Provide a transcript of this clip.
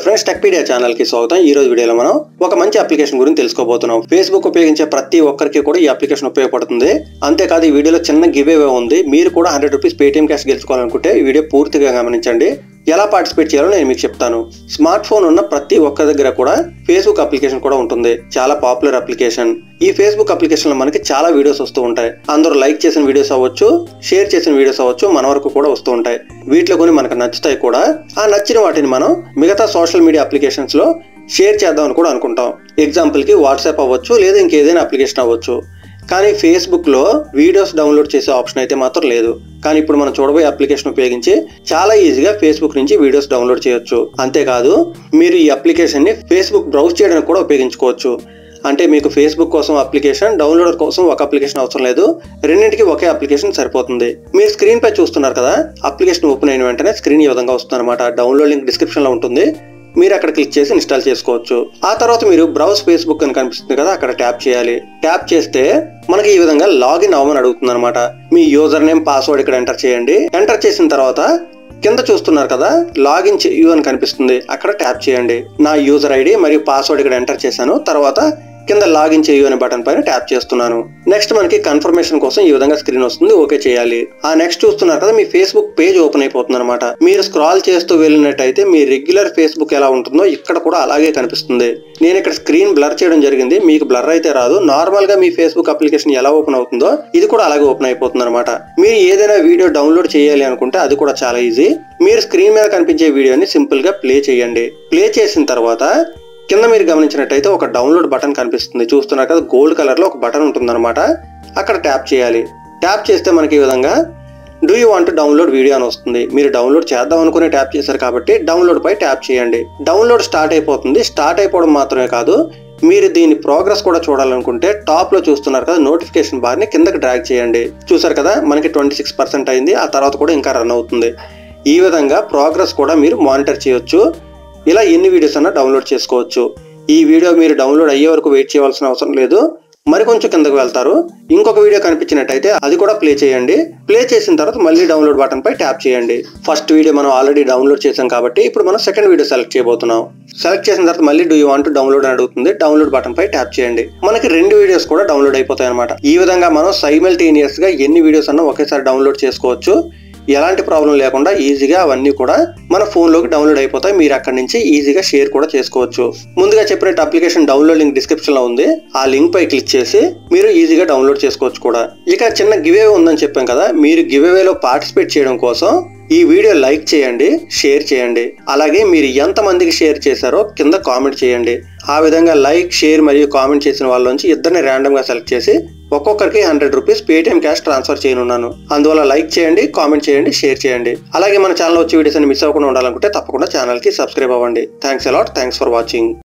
friends Techpedia channel కి స్వాగతం ఈ రోజు వీడియోలో మనం ఒక మంచి అప్లికేషన్ గురించి తెలుసుకోబోతున్నాం ఫేస్బుక్ ఉపయోగించే ప్రతి ఒక్కరికి కూడా ఈ అప్లికేషన్ ఉపయోగపడుతుంది అంతేకాదు ఈ వీడియోలో చిన్న గివ్ అవే ఉంది మీరు కూడా హండ్రెడ్ రూపీస్ పేటీఎం క్యాష్ గెలుచుకోవాలనుకుంటే ఈ వీడియో పూర్తిగా గమనించండి ఎలా పార్టిసిపేట్ చేయాలో నేను మీకు చెప్తాను స్మార్ట్ ఫోన్ ఉన్న ప్రతి ఒక్క దగ్గర కూడా ఫేస్బుక్ అప్లికేషన్ కూడా ఉంటుంది చాలా పాపులర్ అప్లికేషన్ ఈ ఫేస్బుక్ అప్లికేషన్ లో మనకి చాలా వీడియోస్ వస్తూ ఉంటాయి అందరూ లైక్ చేసిన వీడియోస్ అవ్వచ్చు షేర్ చేసిన వీడియోస్ అవ్వచ్చు మన వరకు కూడా వస్తూ ఉంటాయి వీటిలో కొన్ని మనకు నచ్చుతాయి కూడా ఆ నచ్చిన వాటిని మనం మిగతా సోషల్ మీడియా అప్లికేషన్స్ లో షేర్ చేద్దామని కూడా అనుకుంటాం ఎగ్జాంపుల్ కి వాట్సాప్ అవ్వచ్చు లేదా ఇంకేదైనా అప్లికేషన్ అవ్వచ్చు కానీ ఫేస్బుక్ లో వీడియోస్ డౌన్లోడ్ చేసే ఆప్షన్ అయితే మాత్రం లేదు కానీ ఇప్పుడు మనం చూడబోయే అప్లికేషన్ ఉపయోగించి చాలా ఈజీగా ఫేస్బుక్ నుంచి వీడియోస్ డౌన్లోడ్ చేయొచ్చు అంతేకాదు మీరు ఈ అప్లికేషన్ ని ఫేస్బుక్ బ్రౌజ్ చేయడానికి కూడా ఉపయోగించుకోవచ్చు అంటే మీకు ఫేస్బుక్ కోసం అప్లికేషన్ డౌన్లోడర్ కోసం ఒక అప్లికేషన్ అవసరం లేదు రెండింటికి ఒకే అప్లికేషన్ సరిపోతుంది మీరు స్క్రీన్ పై చూస్తున్నారు కదా అప్లికేషన్ ఓపెన్ అయిన వెంటనే స్క్రీన్ ఈ విధంగా వస్తుంది అనమాట డౌన్లోడ్ లింక్ డిస్క్రిప్షన్ లో ఉంటుంది మీరు అక్కడ క్లిక్ చేసి ఇన్స్టాల్ చేసుకోవచ్చు ఆ తర్వాత మీరు బ్రౌజ్ ఫేస్బుక్ అని కనిపిస్తుంది కదా అక్కడ ట్యాప్ చేయాలి ట్యాప్ చేస్తే మనకి ఈ విధంగా లాగిన్ అవ్వమని అడుగుతుంది అనమాట మీ యూజర్ నేమ్ పాస్వర్డ్ ఇక్కడ ఎంటర్ చేయండి ఎంటర్ చేసిన తర్వాత కింద చూస్తున్నారు కదా లాగిన్ చేయు అని కనిపిస్తుంది అక్కడ ట్యాప్ చేయండి నా యూజర్ ఐడి మరియు పాస్వర్డ్ ఇక్కడ ఎంటర్ చేశాను తర్వాత కింద లాగిన్ చేయు అనే బటన్ పైన ట్యాప్ చేస్తున్నాను నెక్స్ట్ మనకి కన్ఫర్మేషన్ కోసం ఈ విధంగా స్క్రీన్ వస్తుంది ఓకే చేయాలి ఆ నెక్స్ట్ చూస్తున్నారు కదా మీ ఫేస్బుక్ పేజ్ ఓపెన్ అయిపోతుంది అనమాట మీరు స్క్రాల్ చేస్తూ వెళ్ళినట్టయితే మీ రెగ్యులర్ ఫేస్బుక్ ఎలా ఉంటుందో ఇక్కడ కూడా అలాగే కనిపిస్తుంది నేను ఇక్కడ స్క్రీన్ బ్లర్ చేయడం జరిగింది మీకు బ్లర్ అయితే రాదు నార్మల్ గా మీ ఫేస్బుక్ అప్లికేషన్ ఎలా ఓపెన్ అవుతుందో ఇది కూడా అలాగే ఓపెన్ అయిపోతుంది అనమాట మీరు ఏదైనా వీడియో డౌన్లోడ్ చేయాలి అనుకుంటే అది కూడా చాలా ఈజీ మీరు స్క్రీన్ మీద కనిపించే వీడియోని సింపుల్ గా ప్లే చేయండి ప్లే చేసిన తర్వాత కింద మీరు గమనించినట్టయితే ఒక డౌన్లోడ్ బటన్ కనిపిస్తుంది చూస్తున్నారు కదా గోల్డ్ కలర్ లో ఒక బటన్ ఉంటుందన్నమాట అక్కడ ట్యాప్ చేయాలి ట్యాప్ చేస్తే మనకి ఈ విధంగా do you want download video అని వస్తుంది మీరు డౌన్లోడ్ చేద్దాం అనుకుని ట్యాప్ చేశారు కాబట్టి డౌన్లోడ్ పై ట్యాప్ చేయండి డౌన్లోడ్ స్టార్ట్ అయిపోతుంది స్టార్ట్ అయిపోవడం మాత్రమే కాదు మీరు దీని ప్రోగ్రెస్ కూడా చూడాలనుకుంటే టాప్ లో చూస్తున్నారు కదా నోటిఫికేషన్ బార్ ని కిందకి డ్రాగ్ చేయండి చూసారు కదా మనకి ట్వంటీ సిక్స్ పర్సెంట్ అయింది ఆ తర్వాత కూడా ఇంకా రన్ అవుతుంది ఈ విధంగా ప్రోగ్రెస్ కూడా మీరు మానిటర్ చేయొచ్చు ఇలా ఎన్ని వీడియోస్ అన్నా డౌన్లోడ్ చేసుకోవచ్చు ఈ వీడియో మీరు డౌన్లోడ్ అయ్యే వరకు వెయిట్ చేయవలసిన అవసరం లేదు మరి కొంచెం కిందకు వెళ్తారు ఇంకొక వీడియో కనిపించినట్టయితే అది కూడా ప్లే చేయండి ప్లే చేసిన తర్వాత మళ్ళీ డౌన్లోడ్ బటన్ పై ట్యాప్ చేయండి ఫస్ట్ వీడియో మనం ఆల్రెడీ డౌన్లోడ్ చేసాం కాబట్టి ఇప్పుడు మనం సెకండ్ వీడియో సెలెక్ట్ చేయబోతున్నాం సెలెక్ట్ చేసిన తర్వాత మళ్ళీ డూ యూ వాంట్ డౌన్లోడ్ అని అడుగుతుంది డౌన్లోడ్ బటన్ పై ట్యాప్ చేయండి మనకి రెండు వీడియోస్ కూడా డౌన్లోడ్ అయిపోతాయి అనమాట ఈ విధంగా మనం సైమల్టేనియస్ గా ఎన్ని వీడియోస్ అన్నా ఒకేసారి డౌన్లోడ్ చేసుకోవచ్చు ఎలాంటి ప్రాబ్లం లేకుండా ఈజీగా అవన్నీ కూడా మన ఫోన్లోకి డౌన్లోడ్ అయిపోతాయి మీరు అక్కడి నుంచి ఈజీగా షేర్ కూడా చేసుకోవచ్చు ముందుగా చెప్పినట్టు అప్లికేషన్ డౌన్లోడ్ లింక్ డిస్క్రిప్షన్ లో ఉంది ఆ లింక్ పై క్లిక్ చేసి మీరు ఈజీగా డౌన్లోడ్ చేసుకోవచ్చు కూడా ఇక చిన్న గివే ఉందని చెప్పాం కదా మీరు గివేవేలో పార్టిసిపేట్ చేయడం కోసం ఈ వీడియో లైక్ చేయండి షేర్ చేయండి అలాగే మీరు ఎంత మందికి షేర్ చేశారో కింద కామెంట్ చేయండి ఆ విధంగా లైక్ షేర్ మరియు కామెంట్ చేసిన వాళ్ళ నుంచి ఇద్దరిని ర్యాండమ్ గా సెలెక్ట్ చేసి ఒక్కొక్కరికి hundred rupees Paytm cash transfer చేయనున్నాను అందువల్ల లైక్ చేయండి కామెంట్ చేయండి షేర్ చేయండి అలాగే మన ఛానల్ వచ్చే వీడియోస్ మిస్ అవ్వకుండా ఉండాలనుకుంటే తప్పకుండా ఛానల్ కి సబ్స్క్రైబ్ అవ్వండి thanks a lot thanks for watching